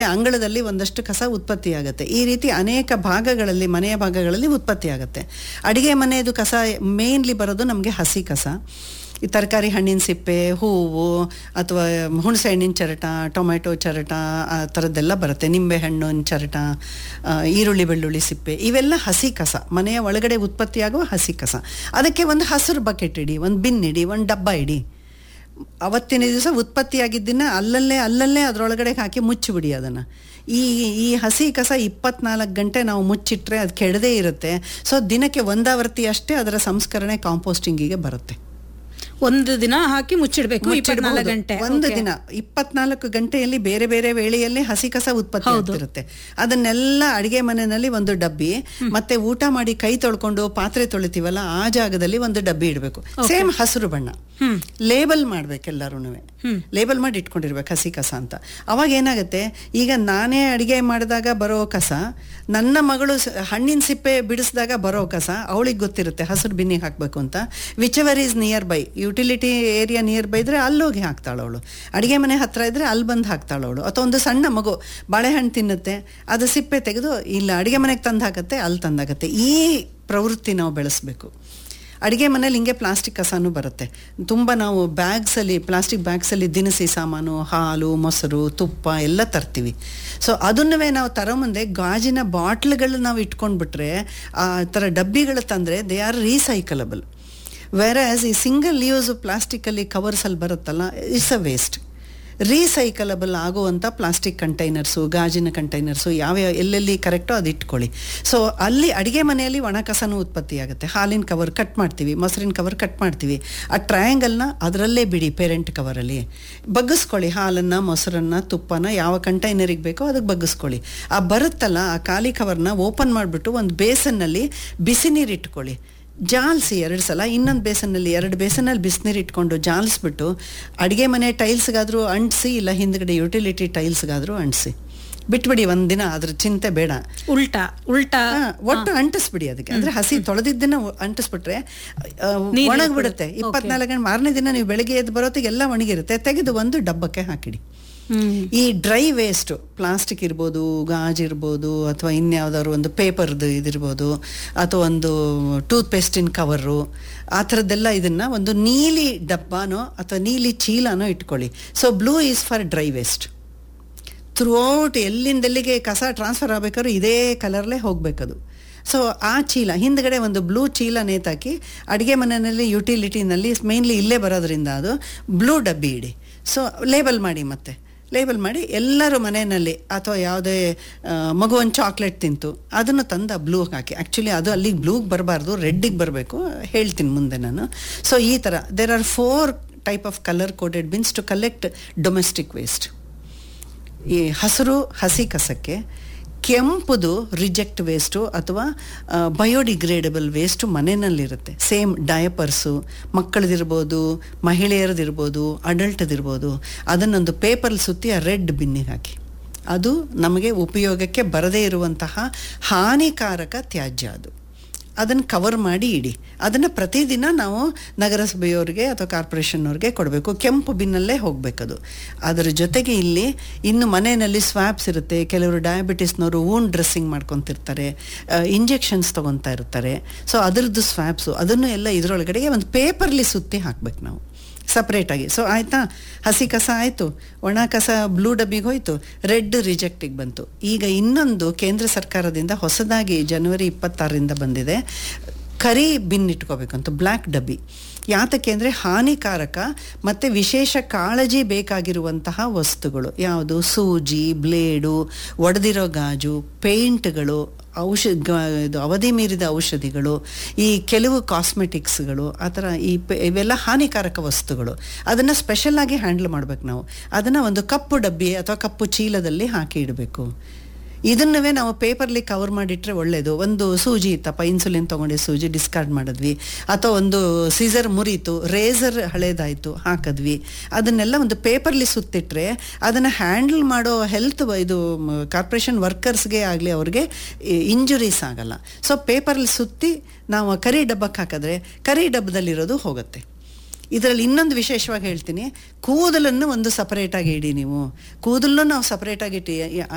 ಅಂಗಳದಲ್ಲಿ ಒಂದಷ್ಟು ಕಸ ಉತ್ಪತ್ತಿಯಾಗುತ್ತೆ ಈ ರೀತಿ ಅನೇಕ ಭಾಗಗಳಲ್ಲಿ ಮನೆಯ ಭಾಗಗಳಲ್ಲಿ ಉತ್ಪತ್ತಿಯಾಗುತ್ತೆ ಅಡಿಗೆ ಮನೆಯದು ಕಸ ಮೇನ್ಲಿ ಬರೋದು ನಮಗೆ ಹಸಿ ಕಸ ಈ ತರಕಾರಿ ಹಣ್ಣಿನ ಸಿಪ್ಪೆ ಹೂವು ಅಥವಾ ಹುಣಸೆ ಹಣ್ಣಿನ ಚರಟ ಟೊಮೆಟೊ ಚರಟ ಆ ಥರದ್ದೆಲ್ಲ ಬರುತ್ತೆ ನಿಂಬೆ ಹಣ್ಣಿನ ಚರಟ ಆ, ಈರುಳ್ಳಿ ಬೆಳ್ಳುಳ್ಳಿ ಸಿಪ್ಪೆ ಇವೆಲ್ಲ ಹಸಿ ಕಸ ಮನೆಯ ಒಳಗಡೆ ಉತ್ಪತ್ತಿಯಾಗುವ ಹಸಿ ಕಸ ಅದಕ್ಕೆ ಒಂದು ಹಸಿರು ಬಕೆಟ್ ಇಡಿ ಒಂದು ಬಿನ್ ಇಡಿ ಒಂದು ಡಬ್ಬ ಇಡಿ ಅವತ್ತಿನ ದಿವಸ ಉತ್ಪತ್ತಿಯಾಗಿದ್ದನ್ನ ಅಲ್ಲಲ್ಲೇ ಅಲ್ಲಲ್ಲೇ ಅದರೊಳಗಡೆ ಹಾಕಿ ಮುಚ್ಚಿಬಿಡಿ ಅದನ್ನು ಈ ಈ ಹಸಿ ಕಸ ಇಪ್ಪತ್ನಾಲ್ಕು ಗಂಟೆ ನಾವು ಮುಚ್ಚಿಟ್ರೆ ಅದು ಕೆಡದೇ ಇರುತ್ತೆ ಸೊ ದಿನಕ್ಕೆ ಒಂದಾವರ್ತಿ ಅಷ್ಟೇ ಅದರ ಸಂಸ್ಕರಣೆ ಕಾಂಪೋಸ್ಟಿಂಗಿಗೆ ಬರುತ್ತೆ ಒಂದು ದಿನ ಹಾಕಿ ಮುಚ್ಚಿಡ್ಬೇಕು ಇಪ್ಪತ್ನಾಲ್ಕು ಮುಚ್ಚಿಡ್ಬೋದು. ಗಂಟೆ ಒಂದು Okay. ದಿನ ಇಪ್ಪತ್ನಾಲ್ಕು ಗಂಟೆಯಲ್ಲಿ ಬೇರೆ ಬೇರೆ ವೇಳೆಯಲ್ಲಿ ಹಸಿ ಕಸ ಉತ್ಪತ್ತಿ ಆಗ್ತಿರುತ್ತೆ ಅದನ್ನೆಲ್ಲ ಅಡಿಗೆ ಮನೆಯಲ್ಲಿ ಒಂದು ಡಬ್ಬಿ ಮತ್ತೆ ಊಟ ಮಾಡಿ ಕೈ ತೊಳ್ಕೊಂಡು ಪಾತ್ರೆ ತೊಳಿತೀವಲ್ಲ ಆ ಜಾಗದಲ್ಲಿ ಒಂದು ಡಬ್ಬಿ ಇಡಬೇಕು ಸೇಮ್ ಹಸಿರು ಬಣ್ಣ ಲೇಬಲ್ ಮಾಡ್ಬೇಕೆಲ್ಲರೂ ಲೇಬಲ್ ಮಾಡಿ ಇಟ್ಕೊಂಡಿರ್ಬೇಕು ಹಸಿ ಕಸ ಅಂತ ಅವಾಗ ಏನಾಗುತ್ತೆ ಈಗ ನಾನೇ ಅಡಿಗೆ ಮಾಡಿದಾಗ ಬರೋ ಕಸ ನನ್ನ ಮಗಳು ಸ- ಹಣ್ಣಿನ ಸಿಪ್ಪೆ ಬಿಡಿಸಿದಾಗ ಬರೋ ಕಸ ಅವಳಿಗೆ ಗೊತ್ತಿರುತ್ತೆ ಹಸಿರು ಬಿನ್ನಿಗೆ ಹಾಕಬೇಕು ಅಂತ whichever is nearby utility area nearby ಇದ್ರೆ ಅಲ್ಲೋಗಿ ಹಾಕ್ತಾಳು ಅವಳು ಅಡಿಗೆ ಮನೆ ಹತ್ರ ಇದ್ರೆ ಅಲ್ಲಿ ಬಂದು ಹಾಕ್ತಾಳು ಅವಳು ಅಥವಾ ಒಂದು ಸಣ್ಣ ಮಗು ಬಾಳೆಹಣ್ಣು ತಿನ್ನುತ್ತೆ ಅದು ಸಿಪ್ಪೆ ತೆಗೆದು ಇಲ್ಲ ಅಡಿಗೆ ಮನೆಗೆ ತಂದು ಹಾಕತ್ತೆ ಅಲ್ಲಿ ತಂದಾಕತ್ತೆ ಈ ಪ್ರವೃತ್ತಿ ನಾವು ಬೆಳೆಸ್ಬೇಕು ಅಡುಗೆ ಮನೇಲಿ ಹಿಂಗೆ ಪ್ಲಾಸ್ಟಿಕ್ ಕಸನೂ ಬರುತ್ತೆ ತುಂಬ ನಾವು ಬ್ಯಾಗ್ಸಲ್ಲಿ ಪ್ಲಾಸ್ಟಿಕ್ ಬ್ಯಾಗ್ಸಲ್ಲಿ ದಿನಸಿ ಸಾಮಾನು ಹಾಲು ಮೊಸರು ತುಪ್ಪ ಎಲ್ಲ ತರ್ತೀವಿ ಸೊ ಅದನ್ನವೇ ನಾವು ತರೋ ಮುಂದೆ ಗಾಜಿನ ಬಾಟ್ಲ್ಗಳು ನಾವು ಇಟ್ಕೊಂಡ್ಬಿಟ್ರೆ ಆ ಥರ ಡಬ್ಬಿಗಳು ತಂದರೆ ದೇ ಆರ್ ರೀಸೈಕಲಬಲ್ ವೆರಾಸ್ ಈ ಸಿಂಗಲ್ ಯೂಸ್ ಪ್ಲಾಸ್ಟಿಕಲ್ಲಿ ಕವರ್ಸಲ್ಲಿ ಬರುತ್ತಲ್ಲ ಇಟ್ಸ್ ಅ ವೇಸ್ಟ್ ರೀಸೈಕಲಬಲ್ ಆಗುವಂಥ ಪ್ಲಾಸ್ಟಿಕ್ ಕಂಟೈನರ್ಸು ಗಾಜಿನ ಕಂಟೈನರ್ಸು ಯಾವ್ಯಾವ ಎಲ್ಲೆಲ್ಲಿ ಕರೆಕ್ಟೋ ಅದು ಇಟ್ಕೊಳ್ಳಿ ಸೊ ಅಲ್ಲಿ ಅಡಿಗೆ ಮನೆಯಲ್ಲಿ ಒಣ ಕಸನೂ ಉತ್ಪತ್ತಿ ಆಗುತ್ತೆ ಹಾಲಿನ ಕವರ್ ಕಟ್ ಮಾಡ್ತೀವಿ ಮೊಸರಿನ ಕವರ್ ಕಟ್ ಮಾಡ್ತೀವಿ ಆ ಟ್ರಯಾಂಗಲ್ನ ಅದರಲ್ಲೇ ಬಿಡಿ ಪೇರೆಂಟ್ ಕವರಲ್ಲಿ ಬಗ್ಗಿಸ್ಕೊಳ್ಳಿ ಹಾಲನ್ನು ಮೊಸರನ್ನು ತುಪ್ಪನ ಯಾವ ಕಂಟೈನರಿಗೆ ಬೇಕೋ ಅದಕ್ಕೆ ಬಗ್ಗಿಸ್ಕೊಳ್ಳಿ ಆ ಬರುತ್ತಲ್ಲ ಆ ಖಾಲಿ ಕವರ್ನ ಓಪನ್ ಮಾಡಿಬಿಟ್ಟು ಒಂದು ಬೇಸನ್ನಲ್ಲಿ ಬಿಸಿ ನೀರು ಇಟ್ಕೊಳ್ಳಿ ಜಾಲ್ಸಿ ಎರಡು ಸಲ ಇನ್ನೊಂದು ಬೇಸನ್ನಲ್ಲಿ ಎರಡು ಬೇಸನಲ್ಲಿ ಬಿಸಿನೀರು ಇಟ್ಕೊಂಡು ಜಾಲಿಸ್ಬಿಟ್ಟು ಅಡುಗೆ ಮನೆ ಟೈಲ್ಸ್ಗಾದರೂ ಅಂಟಿಸಿ ಇಲ್ಲ ಹಿಂದ್ಗಡೆ ಯುಟಿಲಿಟಿ ಟೈಲ್ಸ್ಗಾದರೂ ಅಂಟಿಸಿ ಬಿಟ್ಬಿಡಿ ಒಂದಿನ ಅದ್ರ ಚಿಂತೆ ಬೇಡ ಉಲ್ಟಾ ಉಲ್ಟಾ ಹಾ, ಒಟ್ಟು ಅಂಟಿಸ್ಬಿಡಿ ಅದಕ್ಕೆ ಅಂದ್ರೆ ಹಸಿ ತೊಳೆದಿದ್ದನ್ನ ಅಂಟಿಸ್ಬಿಟ್ರೆ ಆ, ನೀರು ಒಣಗ್ಬಿಡುತ್ತೆ ಇಟ್ಕೊಳ್ಳಿ. ಇಪ್ಪತ್ನಾಲ್ಕು ಗಂಟೆ ಮಾರನೇ ದಿನ ನೀವು ಬೆಳಗ್ಗೆ ಎದ್ದು ಬರೋತ್ತಿಗೆ ಎಲ್ಲ ಒಣಗಿರುತ್ತೆ ತೆಗೆದು ಒಂದು ಡಬ್ಬಕ್ಕೆ ಹಾಕಿಡಿ ಹ್ಮ್ ಈ ಡ್ರೈ ವೇಸ್ಟ್ ಪ್ಲಾಸ್ಟಿಕ್ ಇರ್ಬೋದು ಗಾಜ್ ಇರ್ಬೋದು ಅಥವಾ ಇನ್ಯಾವುದಾದ್ರು ಒಂದು ಪೇಪರ್ದು ಇದಿರ್ಬೋದು ಅಥವಾ ಒಂದು ಟೂತ್ ಪೇಸ್ಟಿನ ಕವರು ಆ ಥರದ್ದೆಲ್ಲ ಇದನ್ನ ಒಂದು ನೀಲಿ ಡಬ್ಬನೋ ಅಥವಾ ನೀಲಿ ಚೀಲನೋ ಇಟ್ಕೊಳ್ಳಿ so blue is for dry waste throughout ಎಲ್ಲಿಂದೆಲ್ಲಿಗೆ ಕಸ ಟ್ರಾನ್ಸ್ಫರ್ ಆಗಬೇಕಾದ್ರೂ ಇದೇ ಕಲರ್ಲೇ ಹೋಗ್ಬೇಕದು ಸೊ ಆ ಚೀಲ ಹಿಂದ್ಗಡೆ ಒಂದು ಬ್ಲೂ ಚೀಲ ನೇತಾಕಿ ಅಡುಗೆ ಮನೆಯಲ್ಲಿ ಯುಟಿಲಿಟಿನಲ್ಲಿ ಮೇನ್ಲಿ ಇಲ್ಲೇ ಬರೋದ್ರಿಂದ ಅದು ಬ್ಲೂ ಡಬ್ಬಿ ಇಡಿ ಸೊ ಲೇಬಲ್ ಮಾಡಿ ಮತ್ತೆ ಲೇಬಲ್ ಮಾಡಿ ಎಲ್ಲರೂ ಮನೆಯಲ್ಲಿ ಅಥವಾ ಯಾವುದೇ ಆ, ಮಗು ಒಂದು ಚಾಕ್ಲೇಟ್ ತಿಂತು ಅದನ್ನು ತಂದು ಬ್ಲೂ ಹಾಕಿ ಆ್ಯಕ್ಚುಲಿ ಅದು ಅಲ್ಲಿಗೆ ಬ್ಲೂಗೆ ಬರಬಾರ್ದು ರೆಡ್ಡಿಗೆ ಬರಬೇಕು ಹೇಳ್ತೀನಿ ಮುಂದೆ ನಾನು ಸೊ ಈ ಥರ there are four type of colour coded bins to collect domestic waste ಈ ಹಸಿರು ಹಸಿ ಕಸಕ್ಕೆ ಕೆಂಪುದು ರಿಜೆಕ್ಟ್ ವೇಸ್ಟು ಅಥವಾ ಬಯೋಡಿಗ್ರೇಡಬಲ್ ವೇಸ್ಟು ಮನೆಯಲ್ಲಿರುತ್ತೆ ಸೇಮ್ ಡಯಪರ್ಸು ಮಕ್ಕಳದಿರ್ಬೋದು ಮಹಿಳೆಯರದಿರ್ಬೋದು ಅಡಲ್ಟ್ದಿರ್ಬೋದು ಅದನ್ನೊಂದು ಪೇಪರ್ ಸುತ್ತಿ ಆ ರೆಡ್ ಬಿನ್ನಿಗೆ ಹಾಕಿ ಅದು ನಮಗೆ ಉಪಯೋಗಕ್ಕೆ ಬರದೇ ಇರುವಂತಹ ಹಾನಿಕಾರಕ ತ್ಯಾಜ್ಯ ಅದು ಅದನ್ನು ಕವರ್ ಮಾಡಿ ಇಡಿ ಅದನ್ನು ಪ್ರತಿದಿನ ನಾವು ನಗರಸಭೆಯವ್ರಿಗೆ ಅಥವಾ ಕಾರ್ಪೊರೇಷನ್ನವ್ರಿಗೆ ಕೊಡಬೇಕು ಕೆಂಪು ಬಿನ್ನಲ್ಲೇ ಹೋಗಬೇಕದು ಅದರ ಜೊತೆಗೆ ಇಲ್ಲಿ ಇನ್ನು ಮನೆಯಲ್ಲಿ ಸ್ವ್ಯಾಬ್ಸ್ ಇರುತ್ತೆ ಕೆಲವರು ಡಯಾಬಿಟಿಸ್ನವರು ವೂನ್ ಡ್ರೆಸ್ಸಿಂಗ್ ಮಾಡ್ಕೊತಿರ್ತಾರೆ ಇಂಜೆಕ್ಷನ್ಸ್ ತೊಗೊತಾ ಇರ್ತಾರೆ ಸೊ ಅದರದ್ದು ಸ್ವ್ಯಾಬ್ಸು ಅದನ್ನು ಎಲ್ಲ ಇದರೊಳಗಡೆಗೆ ಒಂದು ಪೇಪರ್ಲಿ ಸುತ್ತಿ ಹಾಕ್ಬೇಕು ನಾವು ಸಪ್ರೇಟಾಗಿ ಸೊ ಆಯಿತಾ ಹಸಿ ಕಸ ಆಯಿತು ಒಣ ಕಸ ಬ್ಲೂ ಡಬ್ಬಿಗೆ ಹೋಯಿತು ರೆಡ್ ರಿಜೆಕ್ಟಿಗೆ ಬಂತು ಈಗ ಇನ್ನೊಂದು ಕೇಂದ್ರ ಸರ್ಕಾರದಿಂದ ಹೊಸದಾಗಿ ಜನವರಿ ಇಪ್ಪತ್ತಾರರಿಂದ ಬಂದಿದೆ ಕರಿ ಬಿನ್ ಇಟ್ಕೋಬೇಕಂತ ಬ್ಲ್ಯಾಕ್ ಡಬ್ಬಿ ಯಾತಕ್ಕೆ ಅಂದರೆ ಹಾನಿಕಾರಕ ಮತ್ತು ವಿಶೇಷ ಕಾಳಜಿ ಬೇಕಾಗಿರುವಂತಹ ವಸ್ತುಗಳು ಯಾವುದು ಸೂಜಿ ಬ್ಲೇಡು ಒಡೆದಿರೋ ಗಾಜು ಪೇಂಟ್ಗಳು ಔಷಧ ಇದು ಅವಧಿ ಮೀರಿದ ಔಷಧಿಗಳು ಈ ಕೆಲವು ಕಾಸ್ಮೆಟಿಕ್ಸ್ಗಳು ಆ ಥರ ಈ ಪೆ- ಇವೆಲ್ಲ ಹಾನಿಕಾರಕ ವಸ್ತುಗಳು ಅದನ್ನು ಸ್ಪೆಷಲ್ ಆಗಿ ಹ್ಯಾಂಡಲ್ ಮಾಡ್ಬೇಕು ನಾವು ಅದನ್ನು ಒಂದು ಕಪ್ಪು ಡಬ್ಬಿ ಅಥವಾ ಕಪ್ಪು ಚೀಲದಲ್ಲಿ ಹಾಕಿ ಇಡಬೇಕು ಇದನ್ನವೇ ನಾವು ಪೇಪರ್ಲಿ ಕವರ್ ಮಾಡಿಟ್ರೆ ಒಳ್ಳೇದು ಒಂದು ಸೂಜಿ ಇತ್ತಪ್ಪ ಇನ್ಸುಲಿನ್ ತೊಗೊಂಡು ಸೂಜಿ ಡಿಸ್ಕಾರ್ಡ್ ಮಾಡಿದ್ವಿ ಅಥವಾ ಒಂದು ಸೀಸರ್ ಮುರಿತು ರೇಸರ್ ಹಳೇದಾಯಿತು ಹಾಕಿದ್ವಿ ಅದನ್ನೆಲ್ಲ ಒಂದು ಪೇಪರ್ಲಿ ಸುತ್ತಿಟ್ರೆ ಅದನ್ನು ಹ್ಯಾಂಡಲ್ ಮಾಡೋ ಹೆಲ್ತ್ ಇದು ಕಾರ್ಪೊರೇಷನ್ ವರ್ಕರ್ಸ್ಗೆ ಆಗಲಿ ಅವ್ರಿಗೆ ಇಂಜುರೀಸ್ ಆಗಲ್ಲ ಸೊ ಪೇಪರ್ಲಿ ಸುತ್ತಿ ನಾವು ಕರಿ ಡಬ್ಬಕ್ಕೆ ಹಾಕಿದ್ರೆ ಕರಿ ಡಬ್ಬದಲ್ಲಿರೋದು ಹೋಗುತ್ತೆ ಇದರಲ್ಲಿ ಇನ್ನೊಂದು ವಿಶೇಷವಾಗಿ ಹೇಳ್ತೀನಿ ಕೂದಲನ್ನು ಒಂದು ಸಪರೇಟಾಗಿ ಇಡಿ ನೀವು ಕೂದಲನ್ನು ನಾವು ಸಪರೇಟಾಗಿ ಇಟ್ಟು